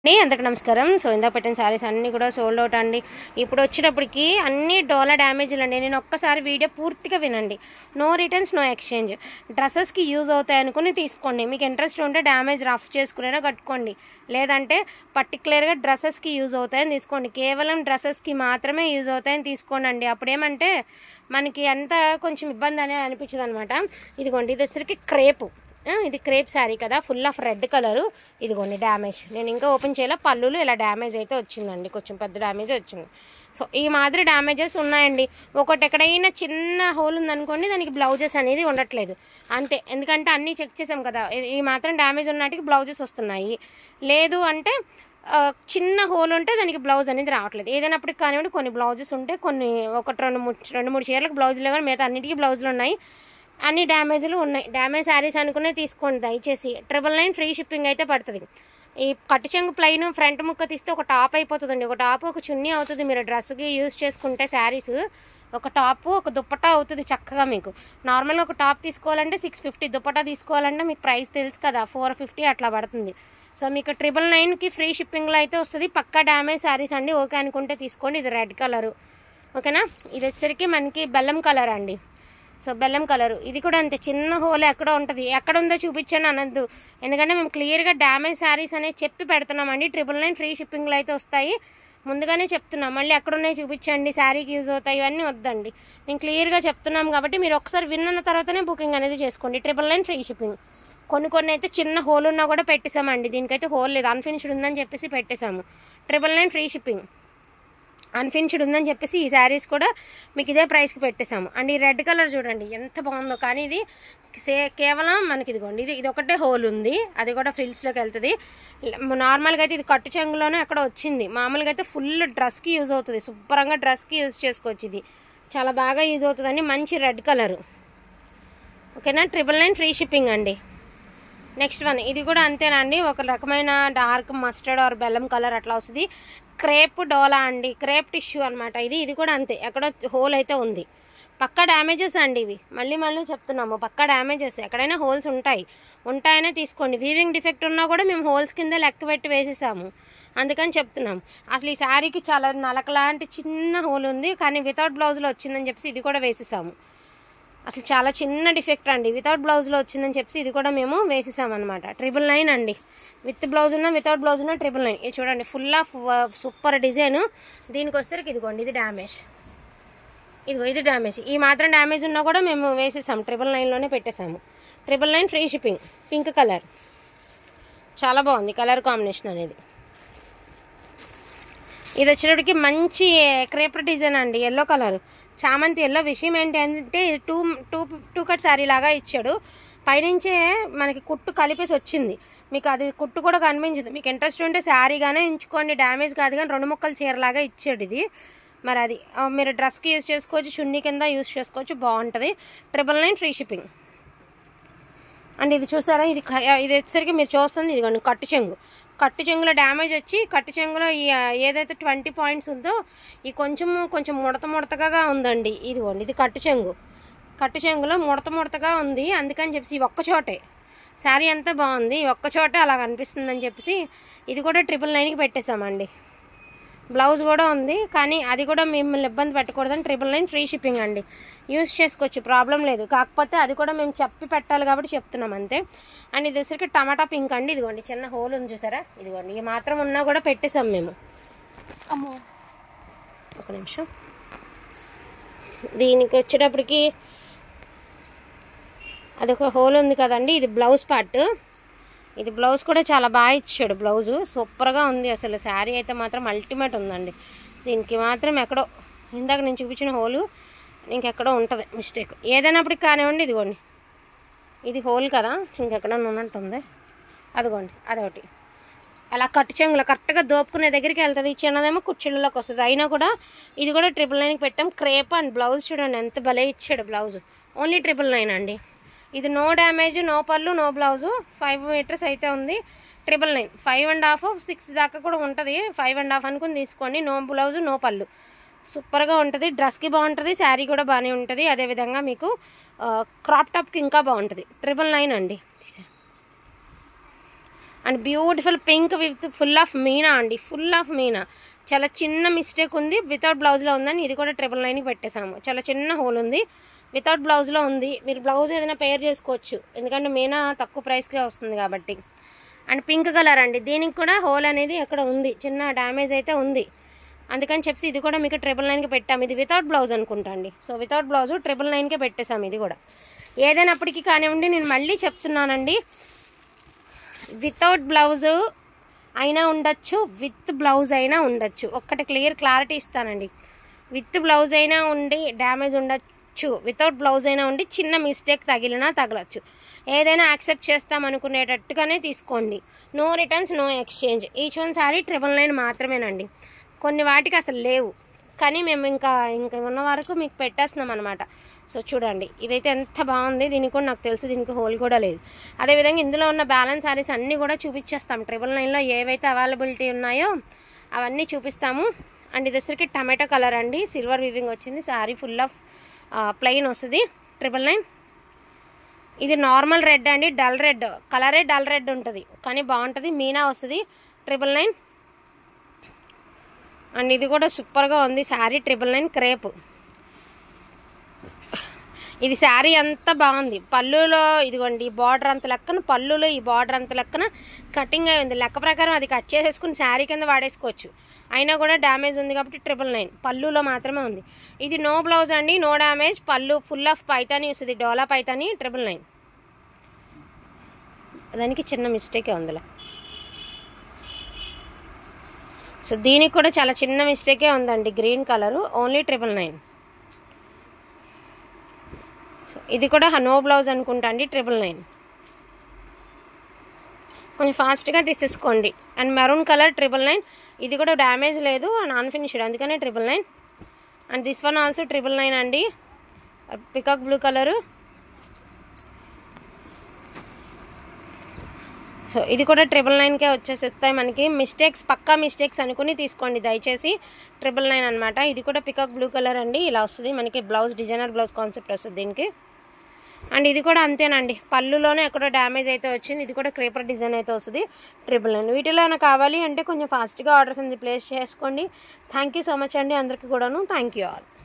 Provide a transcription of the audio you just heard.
అండి అందరికి నమస్కారం సో ఇందాక పెట్టిన శారీస్ అన్నీ కూడా సోల్డ్ అవుట్ అండి ఇప్పుడు వచ్చేటప్పటికి అన్ని డోలా డ్యామేజ్లు అండి నేను ఒక్కసారి వీడియో పూర్తిగా వినండి నో రిటర్న్స్ నో ఎక్స్చేంజ్ డ్రెస్సెస్కి యూజ్ అవుతాయి అనుకుని తీసుకోండి మీకు ఇంట్రెస్ట్ ఉంటే డ్యామేజ్ రఫ్ చేసుకునేనా కట్టుకోండి లేదంటే పర్టికులర్గా డ్రెస్సెస్కి యూజ్ అవుతాయని తీసుకోండి కేవలం డ్రెస్సెస్కి మాత్రమే యూజ్ అవుతాయని తీసుకోండి అండి అప్పుడేమంటే మనకి అంత కొంచెం ఇబ్బంది అనేది అనిపించదు అనమాట ఇదిగోండి ఇది వచ్చరికి క్రేపు ఆ, ఇది క్రేప్ శారీ కదా ఫుల్ ఆఫ్ రెడ్ కలరు ఇదిగోండి డ్యామేజ్ నేను ఇంకా ఓపెన్ చేయాల పళ్ళులు ఇలా డ్యామేజ్ అయితే వచ్చిందండి కొంచెం పెద్ద డ్యామేజ్ వచ్చింది సో ఈ మాదిరి డ్యామేజెస్ ఉన్నాయండి ఒకటి ఎక్కడైనా చిన్న హోల్ ఉందనుకోండి దానికి బ్లౌజెస్ అనేది ఉండట్లేదు అంతే ఎందుకంటే అన్నీ చెక్ చేసాం కదా ఈ- ఈ మాత్రం డ్యామేజ్ ఉన్నట్టుకి బ్లౌజెస్ వస్తున్నాయి లేదు అంటే ఆ, చిన్న హోల్ ఉంటే దానికి బ్లౌజ్ అనేది రావట్లేదు ఏదైనప్పటికి కానివ్వండి కొన్ని బ్లౌజెస్ ఉంటే కొన్ని ఒకటి రెండు మూడు రెండు మూడు చీరలకు బ్లౌజులు కానీ మిగతా అన్నిటికీ బ్లౌజులు ఉన్నాయి అన్ని డ్యామేజ్లు ఉన్నాయి డ్యామేజ్ శారీస్ అనుకునే తీసుకోండి దయచేసి ట్రిపుల్ నైన్ ఫ్రీ షిప్పింగ్ అయితే పడుతుంది ఈ కట్టు చెంగు ప్లైన్ ఫ్రంట్ ముక్క తీస్తే ఒక టాప్ అయిపోతుందండి ఒక టాప్ ఒక చున్నీ అవుతుంది మీరు డ్రెస్కి యూజ్ చేసుకుంటే శారీస్ ఒక టాప్ ఒక దుప్పటా అవుతుంది చక్కగా మీకు నార్మల్గా ఒక టాప్ తీసుకోవాలంటే సిక్స్ ఫిఫ్టీ దుప్పటా తీసుకోవాలంటే మీకు ప్రైస్ తెలుసు కదా ఫోర్ ఫిఫ్టీ అట్లా పడుతుంది సో మీకు ట్రిపుల్ నైన్కి ఫ్రీ షిప్పింగ్లో అయితే వస్తుంది పక్కా డ్యామేజ్ శారీస్ అండి ఓకే అనుకుంటే తీసుకోండి ఇది రెడ్ కలరు ఓకేనా ఇది వచ్చేసరికి మనకి బెల్లం కలర్ అండి సో బెల్లం కలరు ఇది కూడా అంతే చిన్న హోల్ ఎక్కడ ఉంటుంది ఎక్కడ ఉందో చూపించండి అనద్దు ఎందుకంటే మేము క్లియర్గా డ్యామేజ్ శారీస్ అనేది చెప్పి పెడుతున్నామండి ట్రిపుల్ నైన్ ఫ్రీ షిప్పింగ్లో అయితే వస్తాయి ముందుగానే చెప్తున్నాం మళ్ళీ ఎక్కడ ఉన్నాయి చూపించండి శారీకి యూజ్ అవుతాయి ఇవన్నీ వద్దండి నేను క్లియర్గా చెప్తున్నాం కాబట్టి మీరు ఒకసారి విన్న తర్వాతనే బుకింగ్ అనేది చేసుకోండి ట్రిపుల్ నైన్ ఫ్రీ షిప్పింగ్ కొన్ని కొన్ని అయితే చిన్న హోల్ ఉన్నా కూడా పెట్టేసామండి దీనికైతే హోల్ లేదు అన్ఫినిష్డ్ ఉందని చెప్పేసి పెట్టేశాము triple nine free shipping unfinished ఉందని చెప్పేసి ఈ శారీస్ కూడా మీకు ఇదే ప్రైస్కి పెట్టేశాము అండ్ ఈ రెడ్ కలర్ చూడండి ఎంత బాగుందో కానీ ఇది సే కేవలం మనకి ఇదిగోండి ఇది ఇది ఒకటే హోల్ ఉంది అది కూడా ఫ్రిల్స్లోకి వెళ్తుంది నార్మల్గా అయితే ఇది కట్టు చెంగులోనే అక్కడ వచ్చింది మామూలుగా అయితే ఫుల్ డ్రెస్కి యూజ్ అవుతుంది శుభ్రంగా డ్రెస్కి యూజ్ చేసుకోవచ్చు ఇది చాలా బాగా యూజ్ అవుతుందండి మంచి రెడ్ కలరు ఓకేనా ట్రిపుల్ నైన్ ఫ్రీ షిప్పింగ్ అండి నెక్స్ట్ వన్ ఇది కూడా అంతేనండి ఒక రకమైన డార్క్ మస్టర్డ్ ఆర్ బెల్లం కలర్ అట్లా వస్తుంది క్రేప్ డోలా అండి క్రేప్ టిష్యూ అనమాట ఇది ఇది కూడా అంతే ఎక్కడో హోల్ అయితే ఉంది పక్కా డ్యామేజెస్ అండి ఇవి మళ్ళీ మళ్ళీ చెప్తున్నాము పక్కా డ్యామేజెస్ ఎక్కడైనా హోల్స్ ఉంటాయి ఉంటాయనే తీసుకోండి వీవింగ్ డిఫెక్ట్ ఉన్నా కూడా మేము హోల్స్ కింద లెక్క పెట్టి వేసేసాము అందుకని చెప్తున్నాము అసలు ఈ శారీకి చాలా నలకలాంటి చిన్న హోల్ ఉంది కానీ వితౌట్ బ్లౌజ్లో వచ్చిందని చెప్పేసి ఇది కూడా వేసేసాము అసలు చాలా చిన్న డిఫెక్ట్ అండి వితౌట్ బ్లౌజ్లో వచ్చిందని చెప్పి ఇది కూడా మేము వేసేసామన్నమాట ట్రిపుల్ నైన్ అండి విత్ బ్లౌజ్ ఉన్న వితౌట్ బ్లౌజ్ ఉన్న ట్రిపుల్ నైన్ ఇది చూడండి ఫుల్ ఆఫ్ సూపర్ డిజైన్ దీనికి వచ్చేసరికి ఇదిగోండి ఇది డ్యామేజ్ ఇదిగో ఇది డ్యామేజ్ ఈ మాత్రం డ్యామేజ్ ఉన్నా కూడా మేము వేసేసాం ట్రిపుల్ నైన్లోనే పెట్టేసాము triple nine free shipping pink colour చాలా బాగుంది కలర్ కాంబినేషన్ అనేది ఇది వచ్చేటప్పటికి మంచి క్రేపర్ డిజైన్ అండి ఎల్లో కలర్ చామంతి ఎల్లో విషయం ఏంటి అంటే two two two cut sari లాగా ఇచ్చాడు పైనుంచే మనకి కుట్టు కలిపేసి వచ్చింది మీకు అది కుట్టు కూడా కనిపించదు మీకు ఇంట్రెస్ట్ ఉంటే శారీగానే ఉంచుకోండి డ్యామేజ్ కాదు కానీ రెండు ముక్కలు చీరలాగా ఇచ్చాడు ఇది మరి అది ఆ, మీరు డ్రెస్కి యూజ్ చేసుకోవచ్చు చున్నీ కింద యూజ్ చేసుకోవచ్చు బాగుంటుంది triple nine free shipping and ఇది చూసారా ఇది క- ఇది వచ్చేసరికి మీరు చూస్తుంది ఇదిగోండి కట్టు చెంగు కట్టు చెంగులో డ్యామేజ్ వచ్చి కట్టు చెంగులో ఈ ఆ, ఏదైతే ట్వంటీ పాయింట్స్ ఉందో ఈ కొంచెము కొంచెం ముడత ముడతగా ఉందండి ఇదిగోండి ఇది కట్టు చెంగు కట్టు చెంగులో ముడత ముడతగా ఉంది అందుకని చెప్పేసి ఈ ఒక్క చోటే శారీ అంతా బాగుంది ఈ ఒక్క చోటే అలా కనిపిస్తుందని చెప్పేసి ఇది కూడా ట్రిపుల్ నైన్కి పెట్టేశామండి బ్లౌజ్ కూడా ఉంది కానీ అది కూడా మిమ్మల్ని ఇబ్బంది పెట్టకూడదని ట్రిపుల్ నైన్ ఫ్రీ షిప్పింగ్ అండి యూస్ చేసుకోవచ్చు ప్రాబ్లం లేదు కాకపోతే అది కూడా మేము చెప్పి పెట్టాలి కాబట్టి చెప్తున్నాం అంతే అండ్ ఇది వచ్చరికి టమాటా పింక్ అండి ఇదిగోండి చిన్న హోల్ ఉంది చూసారా ఇదిగోండి ఈ మాత్రం ఉన్నా కూడా పెట్టేసాం మేము అమ్మో ఒక నిమిషం దీనికి వచ్చేటప్పటికి అదొక హోల్ ఉంది కదండి ఇది బ్లౌజ్ పార్ట్ ఇది బ్లౌజ్ కూడా చాలా బాగా ఇచ్చాడు బ్లౌజు సూపర్గా ఉంది అసలు శారీ అయితే మాత్రం అల్టిమేట్ ఉందండి దీనికి మాత్రం ఎక్కడో ఇందాక నేను చూపించిన హోలు ఇంకెక్కడో ఉంటుంది మిస్టేక్ ఏదైనప్పటికి కానివ్వండి ఇదిగోండి ఇది హోల్ కదా ఇంకెక్కడ ఉన్నట్టుంది అదిగోండి అదొకటి అలా కట్టు చెంగులో కరెక్ట్గా దోపుకునే దగ్గరికి వెళ్తుంది ఈ చిన్నదేమో కుర్చీలలోకి వస్తుంది అయినా కూడా ఇది కూడా ట్రిపుల్ నైన్కి పెట్టాం క్రేప్ అండ్ బ్లౌజ్ చూడండి ఎంత భలే ఇచ్చాడు బ్లౌజ్ ఓన్లీ ట్రిపుల్ నైన్ అండి ఇది నో డ్యామేజ్ నో పళ్ళు నో బ్లౌజు ఫైవ్ మీటర్స్ అయితే ఉంది triple nine five and half six దాకా కూడా ఉంటుంది ఫైవ్ అండ్ హాఫ్ అనుకుని తీసుకోండి నో బ్లౌజు నో పళ్ళు సూపర్గా ఉంటుంది డ్రెస్కి బాగుంటుంది శారీ కూడా బాగానే ఉంటుంది అదేవిధంగా మీకు క్రాప్ టాప్కి ఇంకా బాగుంటుంది ట్రిపుల్ నైన్ అండి తీసే and beautiful pink with full of మీనా అండి ఫుల్ ఆఫ్ మీనా చాలా చిన్న మిస్టేక్ ఉంది వితౌట్ బ్లౌజ్లో ఉందని ఇది కూడా ట్రిపుల్ నైన్కి పెట్టేసాము చాలా చిన్న హోల్ ఉంది వితౌట్ బ్లౌజ్లో ఉంది మీరు బ్లౌజ్ ఏదైనా పేర్ చేసుకోవచ్చు ఎందుకంటే మీనా తక్కువ ప్రైస్కే వస్తుంది కాబట్టి అండ్ పింక్ కలర్ అండి దీనికి కూడా హోల్ అనేది ఎక్కడ ఉంది చిన్న డ్యామేజ్ అయితే ఉంది అందుకని చెప్పి ఇది కూడా మీకు ట్రిపుల్ నైన్కి పెట్టాము ఇది వితౌట్ బ్లౌజ్ అనుకుంటా అండి సో వితౌట్ బ్లౌజ్ ట్రిపుల్ నైన్కే పెట్టేసాము ఇది కూడా ఏదైనప్పటికీ కానివ్వండి నేను మళ్ళీ చెప్తున్నానండి వితౌట్ బ్లౌజ్ అయినా ఉండొచ్చు విత్ బ్లౌజ్ అయినా ఉండొచ్చు ఒక్కటి క్లియర్ క్లారిటీ ఇస్తానండి విత్ బ్లౌజ్ అయినా ఉండి డ్యామేజ్ ఉండొచ్చు వితౌట్ బ్లౌజ్ అయినా ఉండి చిన్న మిస్టేక్ తగిలినా తగలచ్చు ఏదైనా యాక్సెప్ట్ చేస్తాం అనుకునేటట్టుగానే తీసుకోండి no returns no exchange each one sari triple nine మాత్రమేనండి కొన్ని వాటికి అసలు లేవు కానీ మేము ఇంకా ఇంకా ఉన్న వరకు మీకు పెట్టేస్తున్నాం అనమాట సో చూడండి ఇదైతే ఎంత బాగుంది దీనికి కూడా నాకు తెలుసు దీనికి హోల్ కూడా లేదు అదేవిధంగా ఇందులో ఉన్న బ్యాలెన్స్ సారీస్ అన్నీ కూడా చూపించేస్తాం ట్రిపుల్ నైన్లో ఏవైతే అవైలబిలిటీ ఉన్నాయో అవన్నీ చూపిస్తాము అండ్ ఇది వచ్చరికి టమాటో కలర్ అండి సిల్వర్ వివింగ్ వచ్చింది శారీ ఫుల్ ఆఫ్ ప్లెయిన్ వస్తుంది ట్రిపుల్ నైన్ ఇది నార్మల్ రెడ్ అండి డల్ రెడ్ కలరే డల్ రెడ్ ఉంటుంది కానీ బాగుంటుంది మీనా వస్తుంది ట్రిపుల్ నైన్ అండ్ ఇది కూడా సూపర్గా ఉంది శారీ ట్రిపుల్ నైన్ క్రేప్ ఇది శారీ అంతా బాగుంది పళ్ళులో ఇదిగోండి ఈ బార్డర్ అంత లెక్కన పళ్ళులో ఈ బార్డర్ అంత లెక్కన కటింగ్ అయి ఉంది లెక్క ప్రకారం అది కట్ చేసేసుకుని శారీ కింద వాడేసుకోవచ్చు అయినా కూడా డ్యామేజ్ ఉంది కాబట్టి ట్రిపుల్ నైన్ పళ్ళులో మాత్రమే ఉంది ఇది నో బ్లౌజ్ అండి నో డ్యామేజ్ పళ్ళు ఫుల్ ఆఫ్ పైతాని వస్తుంది డోలా పైతాని ట్రిపుల్ నైన్ దానికి చిన్న మిస్టేకే ఉందిలే సో దీనికి కూడా చాలా చిన్న మిస్టేకే ఉందండి green colour only triple nine so ఇది కూడా నో బ్లౌజ్ అనుకుంటా అండి ట్రిపుల్ నైన్ కొంచెం ఫాస్ట్గా తీసేసుకోండి and maroon colour triple nine ఇది కూడా డ్యామేజ్ లేదు అండ్ అన్ఫినిష్డ్ అందుకనే triple nine and this one also triple nine అండి పికాక్ బ్లూ కలరు సో ఇది కూడా ట్రిపుల్ నైన్కే వచ్చేస్తాయి మనకి మిస్టేక్స్ పక్కా మిస్టేక్స్ అనుకుని తీసుకోండి దయచేసి ట్రిపుల్ నైన్ అనమాట ఇది కూడా పికాక్ బ్లూ కలర్ అండి ఇలా వస్తుంది మనకి బ్లౌజ్ డిజైనర్ బ్లౌజ్ కాన్సెప్ట్ వస్తుంది దీనికి అండ్ ఇది కూడా అంతేనండి పళ్ళులోనే ఎక్కడో డ్యామేజ్ అయితే వచ్చింది ఇది కూడా క్రేపర్ డిజైన్ అయితే వస్తుంది ట్రిపుల్ నైన్ వీటిలో ఏమైనా కావాలి అంటే కొంచెం ఫాస్ట్గా ఆర్డర్స్ అనేది ప్లేస్ చేసుకోండి థ్యాంక్ యూ సో మచ్ అండి అందరికీ కూడాను థ్యాంక్ యూ ఆల్